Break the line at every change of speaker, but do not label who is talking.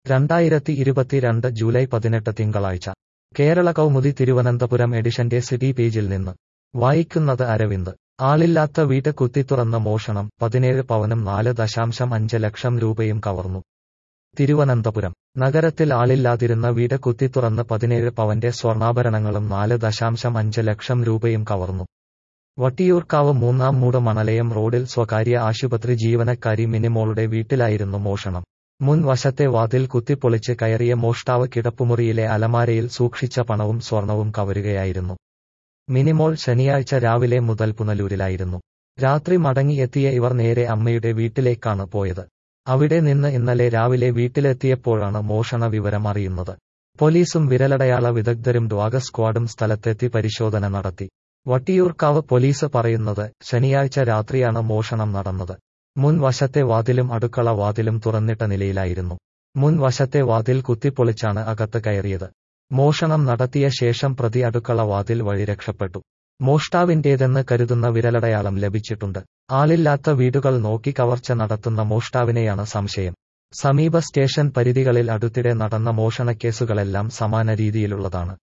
രണ്ടായിരത്തി ഇരുപത്തിരണ്ട് ജൂലൈ പതിനെട്ട് തിങ്കളാഴ്ച കേരള കൗമുദി തിരുവനന്തപുരം എഡിഷന്റെ സിറ്റി പേജിൽ നിന്ന് വായിക്കുന്നത് അരവിന്ദ് ആളില്ലാത്ത വീട്ട് കുത്തിത്തുറന്ന് മോഷണം പതിനേഴ് പവനും നാല് ദശാംശം അഞ്ച് ലക്ഷം രൂപയും കവർന്നു തിരുവനന്തപുരം നഗരത്തിൽ ആളില്ലാതിരുന്ന വീട് കുത്തിത്തുറന്ന് പതിനേഴ് പവന്റെ സ്വർണ്ണാഭരണങ്ങളും നാല് ദശാംശം അഞ്ച് ലക്ഷം രൂപയും കവർന്നു വട്ടിയൂർക്കാവ് മൂന്നാം മൂട് മണലയം റോഡിൽ സ്വകാര്യ ആശുപത്രി ജീവനക്കാരി മിനിമോളുടെ വീട്ടിലായിരുന്നു മോഷണം മുൻ വശത്തെ വാതിൽ കുത്തിപ്പൊളിച്ച് കയറിയ മോഷ്ടാവ് കിടപ്പുമുറിയിലെ അലമാരയിൽ സൂക്ഷിച്ച പണവും സ്വർണവും കവരുകയായിരുന്നു മിനിമോൾ ശനിയാഴ്ച രാവിലെ മുതൽ പുനലൂരിലായിരുന്നു രാത്രി മടങ്ങിയെത്തിയ ഇവർ നേരെ അമ്മയുടെ വീട്ടിലേക്കാണ് പോയത് അവിടെ നിന്ന് ഇന്നലെ രാവിലെ വീട്ടിലെത്തിയപ്പോഴാണ് മോഷണ വിവരം അറിയുന്നത് പോലീസും വിരലടയാള വിദഗ്ധരും ഡ്വാഗ സ്ക്വാഡും സ്ഥലത്തെത്തി പരിശോധന നടത്തി വട്ടിയൂർക്കാവ് പോലീസ് പറയുന്നത് ശനിയാഴ്ച രാത്രിയാണ് മോഷണം നടന്നത് മുൻ വശത്തെ വാതിലും അടുക്കള വാതിലും തുറന്നിട്ട നിലയിലായിരുന്നു മുൻ വശത്തെ വാതിൽ കുത്തിപ്പൊളിച്ചാണ് അകത്ത് കയറിയത് മോഷണം നടത്തിയ ശേഷം പ്രതി അടുക്കള വാതിൽ വഴി രക്ഷപ്പെട്ടു മോഷ്ടാവിന്റേതെന്ന് കരുതുന്ന വിരലടയാളം ലഭിച്ചിട്ടുണ്ട് ആളില്ലാത്ത വീടുകൾ നോക്കി കവർച്ച നടത്തുന്ന മോഷ്ടാവിനെയാണ് സംശയം സമീപ സ്റ്റേഷൻ പരിധികളിൽ അടുത്തിടെ നടന്ന മോഷണക്കേസുകളെല്ലാം സമാന രീതിയിലുള്ളതാണ്